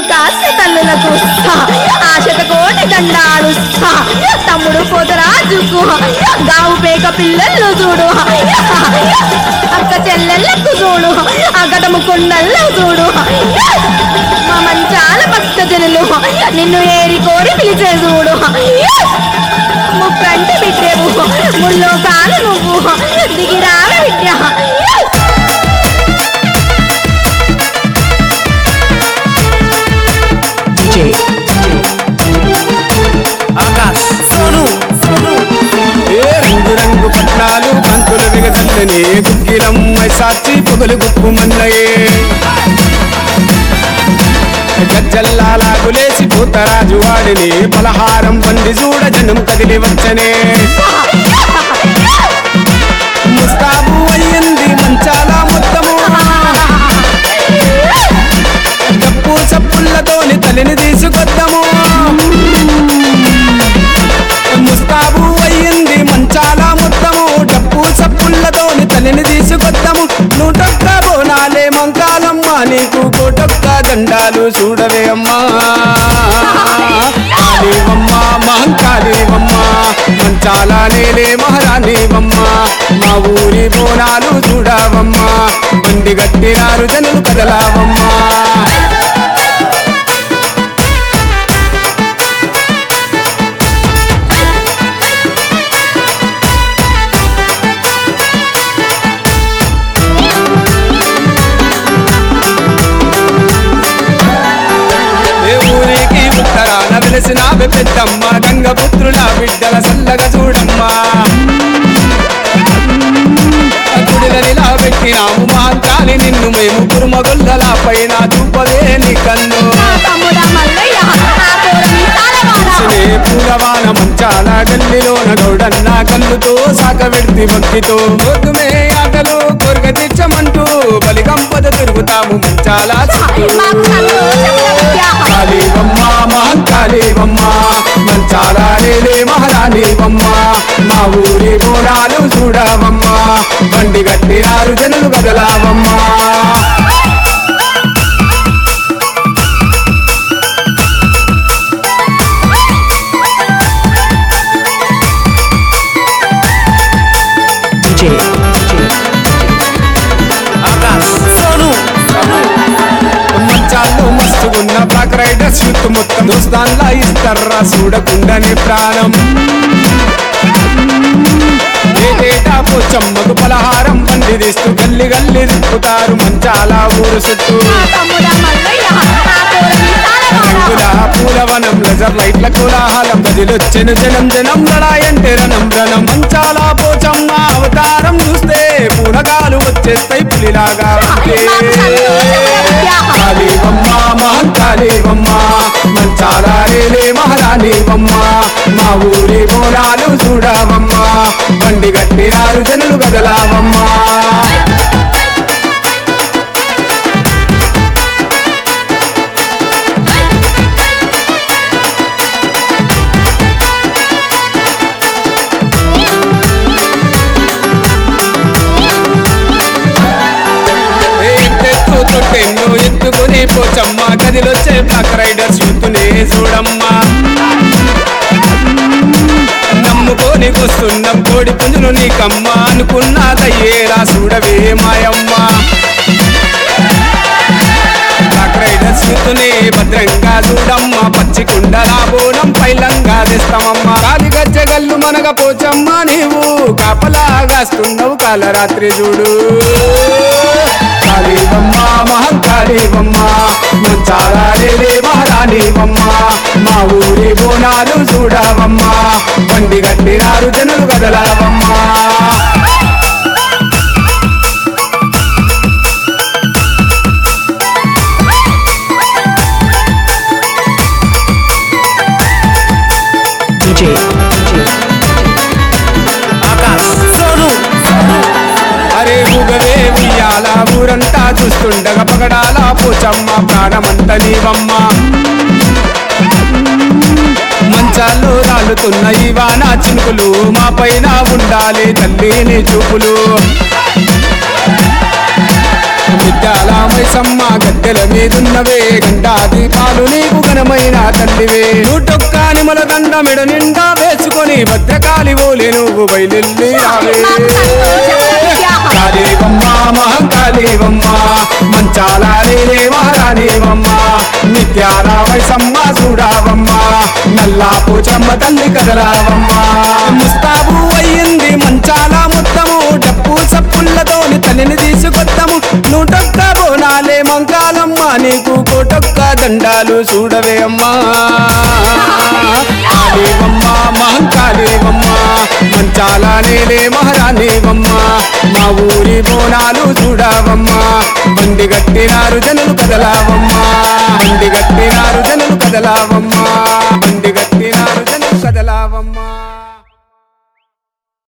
కాస్త తల్లులకు ఆశత కోటి దండాలు తమ్ముడు పోతరాజుకు గావు పేక పిల్లలు చూడు అక్క చెల్లెళ్ళకు చూడు అగటము కొండల్లో చూడు మా మంచాల భక్త జనులు నిన్ను ఏరి కోరి పిలిచే చూడు ముక్కంటి బిడ్డేవు ముల్లో కాలు నువ్వు దిగిరావ బిడ్డ DJ. ఆకాశ్ సోను ఏ రంగు రంగు పట్నాలు బంతులు విగదల్లని గుగ్గిలం సాచి పొగలు గుప్పు మన్నయే గజ్జల్లాగులేసి పూతరాజు వాడిని పలహారం పంది చూడ జనం కదిలి వచ్చనే ముస్తాబు అయ్యింది మంచాల మొత్తము డప్పు చప్పుళ్ళతోని తలిని తీసుకొద్దాము ముస్తాబు అయ్యింది మంచాల మొత్తము డప్పు చప్పుళ్ళతోని తలిని తీసుకొద్దాము నూటొక్క బోనాలే మంకాలమ్మ నీకు కోటొక్క దండాలు చూడవే అమ్మా కాళీవమ్మ మహంకాళీవమ్మ మంచాల నేలే మహారాణివమ్మ మా ఊరి బోనాలు చూడవమ్మా బండి గట్టినారు జనులు కదలావమ్మా ఏ ఊరికి ఉత్తరాన వెలిసిన పెద్దమ్మ గంగపుత్రుల బిడ్డల సల్లగా చూడమ్మా గుడిలనిలా పెట్టినాము మాంకాలి నిన్ను మేము కురుమగొల్లల పైన చూపవే నీ కన్ను తమ్ముడా మల్లయ్య ఆ పోరం తాళవాడ సినే పూలవాన మంచాల గల్లిలోన గౌడన్న కన్నుతో సాకవెడితి భక్తితో గోధుమే ఆటలు కొరగ తెచ్చమంటూ బలిగంపద తిరుగుతాము మంచాల చుట్టూ మాకు సంతోషముల విద్య కాళీవమ్మ మహంకాళీవమ్మ మంచాల నేలే మహారాణివమ్మ మా ఊరి బోనాలు చూడవమ్మ బండి గట్టినారు జనులు కదలావమ్మ DJ. ఆకాశ్ సోను మంచాల్లో మస్తుగున్న బ్లాక్ రైడర్స్ యూత్ మొత్తం దోస్తాన్లా ఇస్తారా చూడకుండానే ప్రాణం ఏటేటా పోచమ్మకు పలహారం బండి తీస్తూ గల్లి గల్లి తిప్పుతారు మంచాల ఊరు చుట్టూ తమ్ముడా మల్లయ్య ఆ పోరం తాళవాడ రంగుల పూలవనం లెజర్ లైట్ల కోలాహలం గదిలొచ్చెను జనం జనం లడాయంటే రణం రణం మంచాల పోచమ్మ అవతారం చూస్తే పూనగాలు వచ్చేస్తాయి పులిలాగా ఉంటే కాళీవమ్మ మహంకాళీవమ్మ మంచాల రేలే మహారాణివమ్మ మా ఊరి బోనాలు చూడవమ్మ బండి గట్టినారు జనులు గదలావమ్మ ఎత్తెత్తు తొట్టెన్ను ఎత్తుకొని పోచమ్మ గదిలొచ్చే బ్లాక్ రైడర్స్ యూత్నే చూడమ్మా నమ్ముకొని వస్తున్నాం కోడి పుంజును నీకమ్మ అనుకున్నదయ్యేలా చూడవే మాయమ్మ బ్లాక్ రైడర్స్ యూత్నే భద్రంగా చూడమ్మ పచ్చి కుండలా బోనం పైలంగా తెస్తామమ్మ కాలి గజ్జగల్లు మనగ పోచమ్మ నీవు కాపలాగాస్తున్నావు కాలరాత్రి చూడు కాళీవమ్మ మహంకాళీవమ్మ మంచాలే మహారాణివమ్మ మా ఊరి బోనాలు చూడవమ్మ బండి గట్టినారు జనులు కదలవమ్మ DJ. ఆకాశ్ సోను అరే ఊగవే ఉయ్యాల ఊరంతా చూస్తుండగా పగడాల పోచమ్మ ప్రాణమంత నీవమ్మ మంచాల్లో రాలుతున్న ఈ వాన చినుకులు మా పైన ఉండాలి తల్లి నీ చూపులు విద్యాల మైసమ్మ గద్దెల మీదున్నవే గంటా దీపాలు నీకు ఘనమైన తల్లివే నూటొక్క నిమల దండ మెడ నిండా వేసుకొని భద్రకాళి ఓలే నువ్వు బయలుల్లి రావే కాళీవమ్మ మహంకాళీవమ్మ మంచాల నేనే మహారాణీవమ్మ నిత్యాల మైసమ్మ చూడావమ్మ నల్లా పోచమ్మ తల్లి కదలావమ్మ ముస్తాబు అయ్యింది మంచాల మొత్తము డప్పు సప్పులతోని తల్లిని తీసుకొద్దాము నూటొక్క బోనాలే మంకాలమ్మ నీకు కోటొక్క దండాలు చూడవే అమ్మా కాళీవమ్మ మహంకాళీవమ్మ మంచాల నేలే మహారాణీవమ్మ మా ఊరి బోనాలు చూడవమ్మా బండి గట్టినారు జనులు కదలావమ్మా బండి గట్టినారు జనులు కదలావమ్మా